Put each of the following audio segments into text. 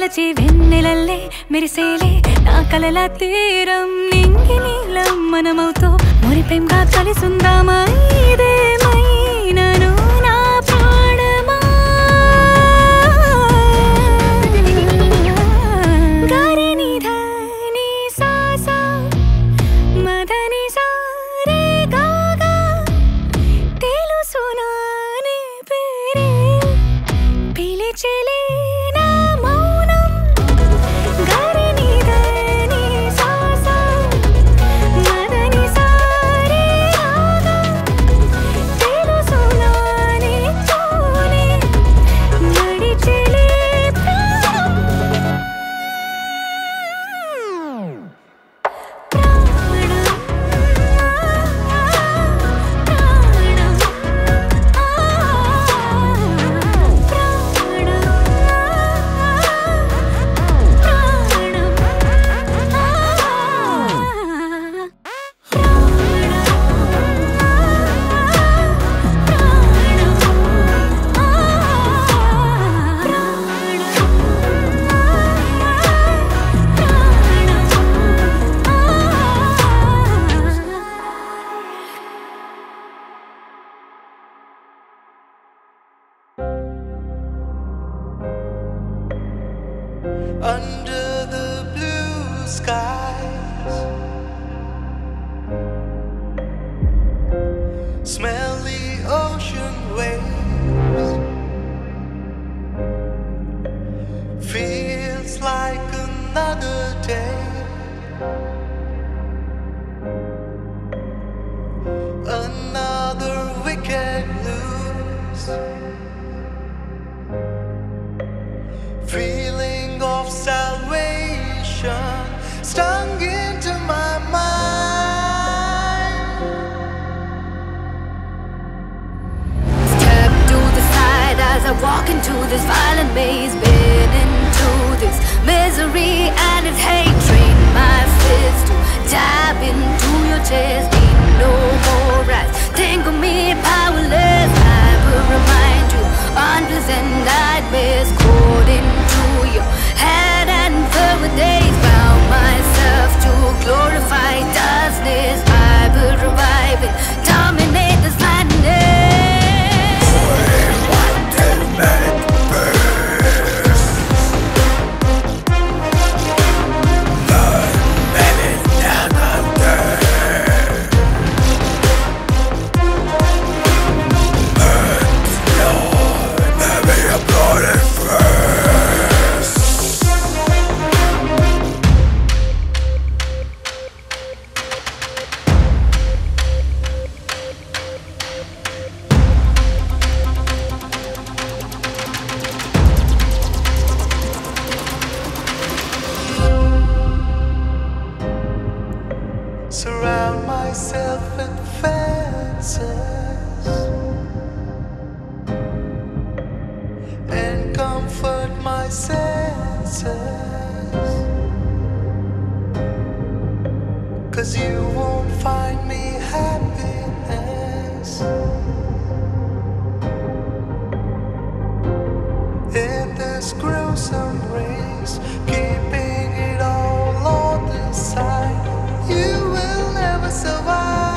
వలచి వెన్నెలల్లే మెరిసేలే నా కలల తీరం నింగి నీలం మనమవుతూ మురిపెంగా కలిసుందామా ఇదేమైనను నా ప్రాణమా గారి నిధని సాసా మదని సారే గాగా తెలుసునా నీ పేరే పిలిచెలే నా మౌనం గారి నిధని సాసా మదని సారే గాగా తెలుసునా నీ తోనే నడిచెలే ప్రాణం under the blue skies. Smell the ocean waves. Feels like another day. Another wicked lose. feeling of salvation stung into my mind. Step to the side as I walk into this violent maze. Been into this misery and its hate. Train my fist to jab into your chest. Need no more rights. Think of me powerless. I will remind you unpleasant nightmares caught into your head and filled with days. Bound myself to glorify darkness. I will revive it. Dominate this madness. Surround myself with fences and comfort my senses. Cause you won't find me happiness in this gruesome race, keeping it all on the side. You will never survive.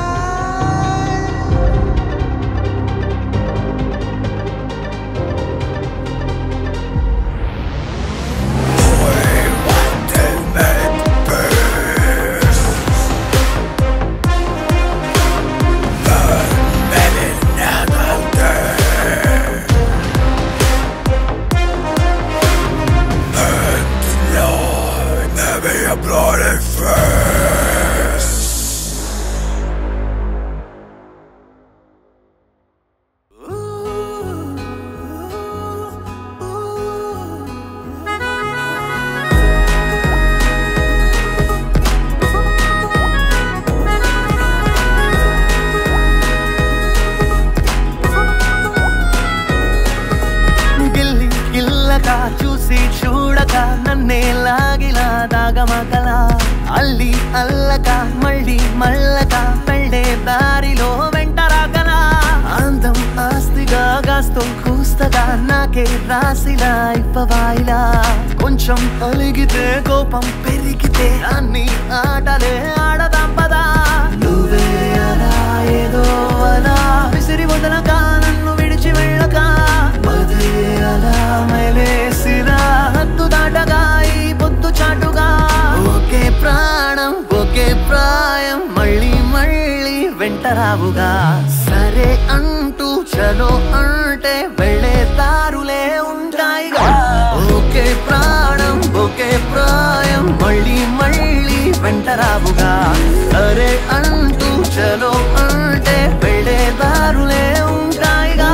గిల్లి గిల్లక చూసి చూడక నన్నే లాగిలా దాగమగల అల్లి అల్లక మళ్ళీ మల్లక పెళ్ళే దారిలో వెంటరాగల అందం ఆస్తిగా గాస్తో కూస్త చూడగా నాకే రాసిలా ఇవ్వవాయిలా కొంచెం అలిగితే కోపం పెరిగితే అన్ని ఆటలే ఆడదాం పదా నువ్వే అలా ఏదో అలా విసిరి వదలక నన్ను విడిచి వెళ్ళక పదే అలా మెలేసిరా హద్దు దాటగా ఈ పొద్దు చాటుగా ఒకే ప్రాణం ఒకే ప్రాయం మళ్ళీ మళ్ళీ వెంట రావుగా సరే అంటూ చలో అంటే వెళ్ళే దారులే ఉంటాయిగా ఒకే ప్రాణం ఒకే ప్రాయం మళ్ళీ మళ్ళీ వెంట రావుగా సరే అంటూ చలో అంటే వెళ్ళే దారులే ఉంటాయిగా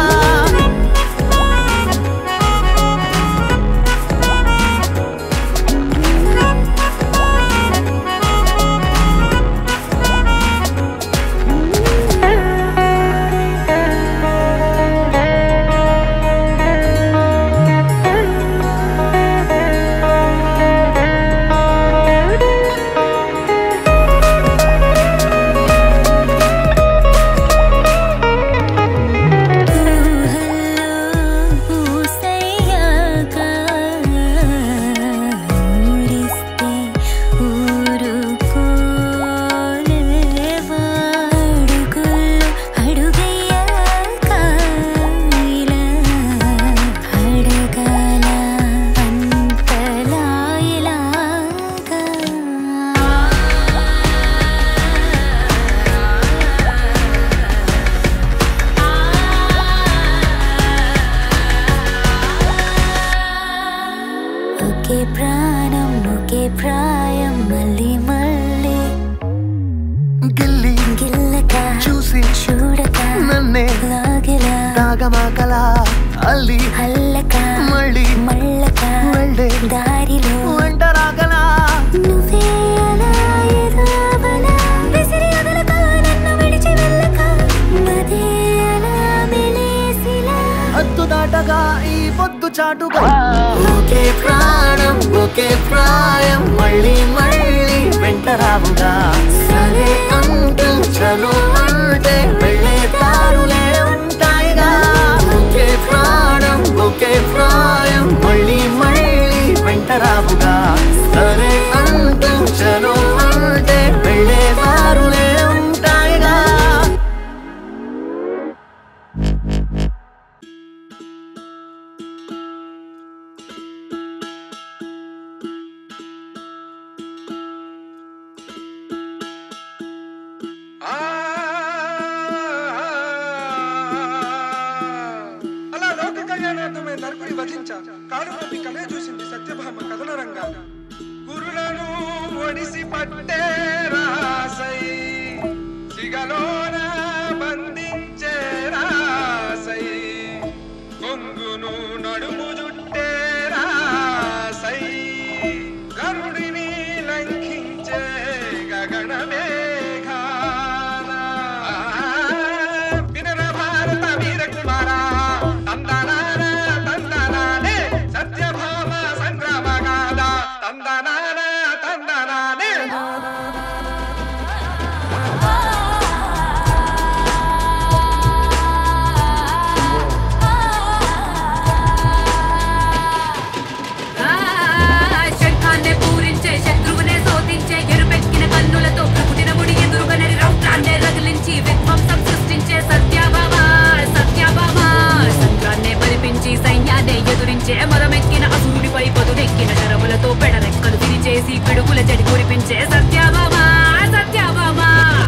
ఊసయ్యాక ఊరిస్తే ఊరుకోలేవా అడుగుల్లో అడుగయ్యాక ఇలా అడగాల అంతలా ఇలాగా ఒకే ప్రాణం ఒకే ప్రాయం మళ్ళీ మళ్ళీ గిల్లి గిల్లక చూసి చూడక నన్నే లాగలా తాగమాకలా అల్లి అల్లక మళ్ళీ మళ్ళక వెళ్ళే దారిలో వెంట రాగలా నువ్వే అలా ఏదో అవలా విసిరి వదలక నన్ను విడిచి వెళ్ళక మదే అలా మెలేసిలా హద్దు దాటగా ఈ పొద్దు చాటుగా ఒకే ప్రాణం ఒకే ప్రాయం మళ్ళీ మళ్ళీ వెంట రావుగా సరే అంటూ చలో అంటే వెళ్ళే దారులే ఉంటాయిగా ఒకే ప్రాణం ఒకే ప్రాయం మళ్ళీ మళ్ళీ వెంట రావుగా సరే అంటూ చలో అంటే వెళ్ళే దారులే ఉంటాయిగా అలా లోక కళ్యాణార్థమై నరకుని వధించ కాడు నొప్పి కలే చూసింది సత్యభామ కథన రంగా గురులను ఒడిసి పట్టే రాసై సిగలోన బంధించే రాసై కొంగును నడుము జుట్టే రాసై గరుడిని లంఘించే గగన మేఘానా వినర భారత వీర కుమార తందనాన తందనానే సత్యభామ సంగ్రామగాల తందనాన తందనానే శంఖాన్నే పూరించే శత్రువునే శోధించే ఎరుపెక్కిన కన్నులతో పుట్టిన ముడి ఎదురుగా నరి రౌద్రాన్నే రగిలించి విధ్వంసం సృష్టించే సత్యభామ సత్యభామ సంద్రాన్నే బలిపించి సైన్యాన్నే ఎదురించే మరమెక్కిన అసూడిపై పదునెక్కిన శరములతో పెడరెక్కలు విరిచేసి పిడుగుల చెడి కురిపించే సత్యభామ సత్యభామ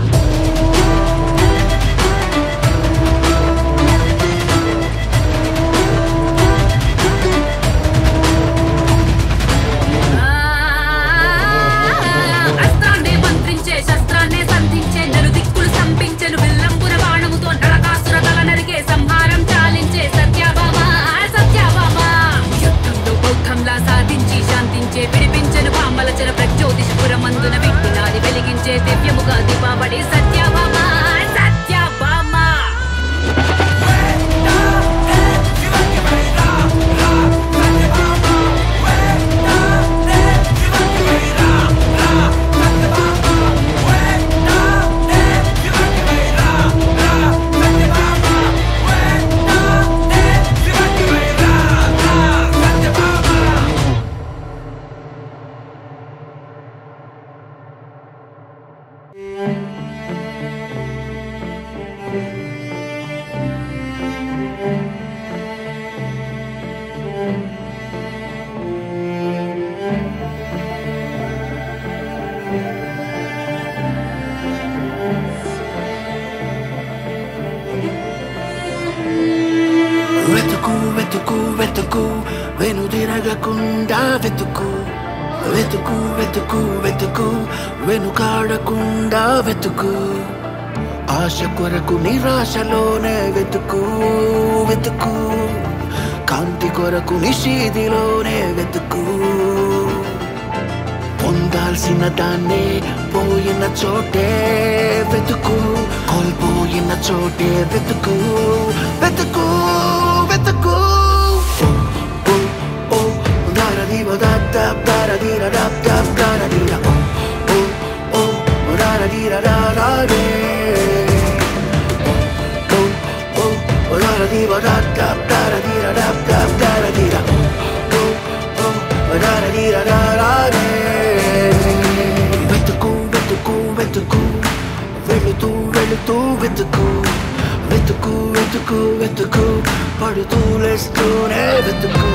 అస్త్రాన్నే మంత్రించే శస్త్రాన్నే సంధించే నలు దిక్కులు సంపించెను విల్లంబున బాణముతో నరకాసుర తల నరికే సంహారం చాలించే సత్యభామ సత్యభామ యుద్ధంలో బౌద్ధంలా సాధించి శాంతించే విడిపించెను పాంబల చెర ప్రజ్యోతిషపుర మందున విట్టినాది వెలిగించే దివ్యముగా దీపావళి సత్యభామ సత్యభామ ఆ వెతుకు వెతుకు వెతుకు వెనుదిరగకుండా వెతుకు వెతుకు వెతుకు వెతుకు వెనుకాడకుండా వెతుకు ఆశ కొరకు నిరాశలోనే వెతుకు వెతుకు కాంతి కొరకు నిషీదిలోనే వెతుకు పొందాల్సిన దాన్ని పోయిన చోటే వెతుకు కోల్పోయిన చోటే వెతుకు వెతుకు వెతుకు ఓ, ఓ, దారదీవ దాప్ దారదీర దాప్ దాప్ దారదీర ఓ, ఓ, ఓ, దారదీర దారారే. ఓ, ఓ, ఓ, దారదీవ దాప్ దాప్ దారదీర దాప్ దాప్ దారదీర ఓ, ఓ, ఓ, దారదీర దారారే. వెతుకు వెతుకు వెతుకు వెళుతూ వెళుతూ వెతుకు వెతుకు వెతుకు వెతుకు పడుతూ లేస్తూనే వెతుకు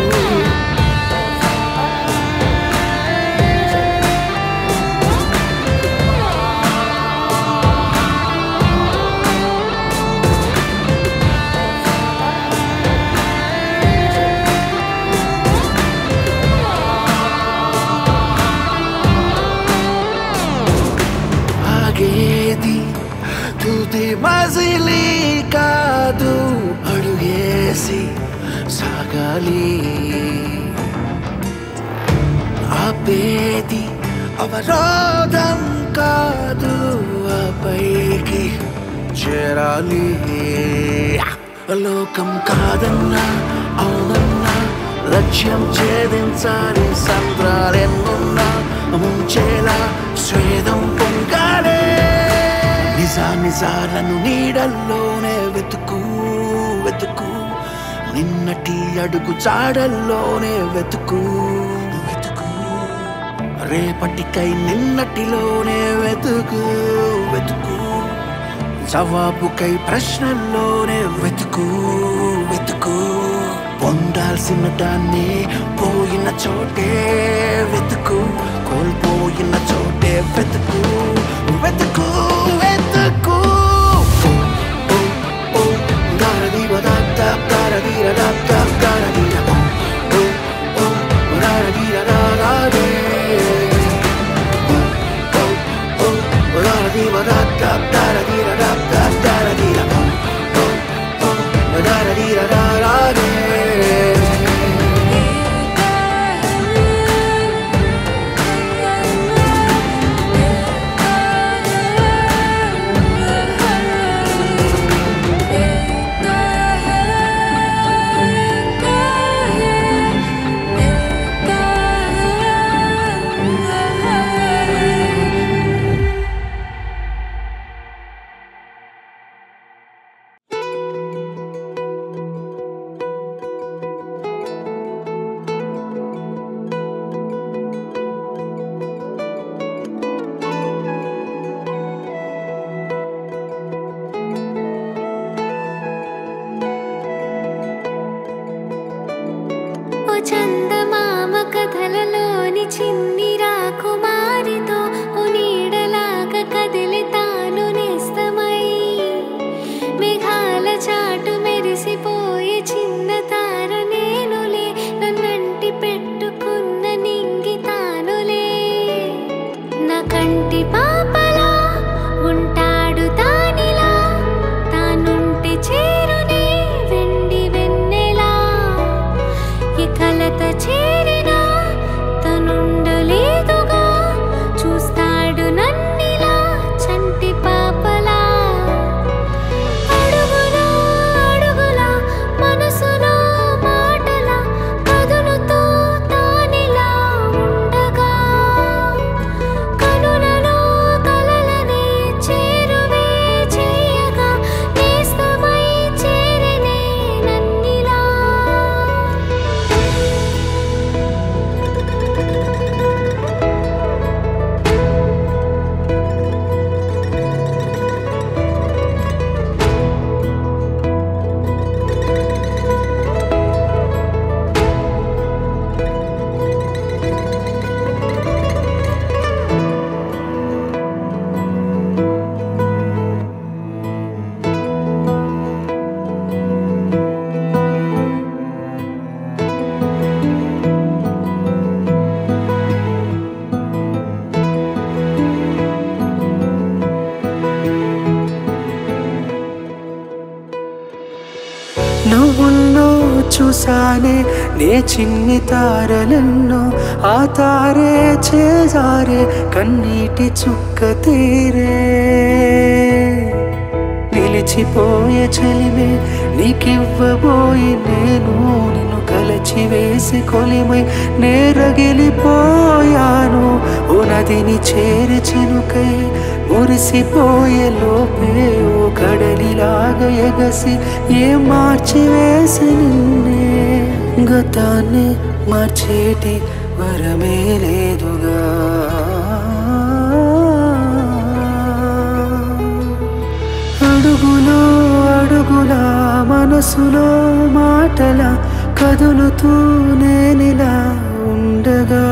ఆగేది తుది మజిలీ కాదు అడుగేసి సాగాలి ఆపేది అవరోధం కాదు ఆ పైకి చేరాలి లోకం కాదన్నా అవునన్నా లక్ష్యం ఛేదించాలి సంద్రాలెన్నున్నా ముంచేలా స్వేదం పొంగాలే నిజా నిజాలను నీడల్లోనే వెతుకు వెతుకు నిన్నటి అడుగు చాడల్లోనే వెతుకు వెతుకు రేపటికై నిన్నటిలోనే వెతుకు వెతుకు జవాబుకై ప్రశ్నల్లోనే వెతుకు వెతుకు పొందాల్సిన దాన్ని పోయిన చోటే వెతుకు కోల్పోయిన చోటే వెతుకు వెతుకు వెతుకు ఓ, ఓ, దారదీవ దాప్ దాప్ దారదీర దాప్ దాప్ దారదీర ఓ, ఓ, ఓ, దారదీర దారారే. ఓ, ఓ, ఓ, దారదీవ దాప్ దాప్ దారదీర దాప్ దాప్ దారదీర ఓ, ఓ, ఓ, దారదీర దారారే. చూసానే నే చిన్ని తారలెన్నో ఆ తారే చేజారే కన్నీటి చుక్క తీరే నిలిచిపోయే చలిమే నీకివ్వబోయి నేను నిన్ను కలచి వేసి కొలిమై నేరగిలిపోయాను ఓ నదిని చేరి చినుకై మురిసిపోయే లోపే ఓ కడలిలాగా ఎగసి ఏ మార్చి వేసి నిన్నే గతాన్ని మార్చేటి వరమే లేదుగా అడుగులో అడుగులా మనసులో మాటల కదులుతూ నేనిలా ఉండగా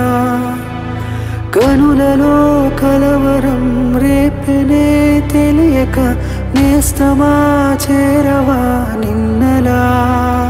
కనులలో కలవరం రేపనే తెలియక నేస్తమా చేరవా నిన్నలా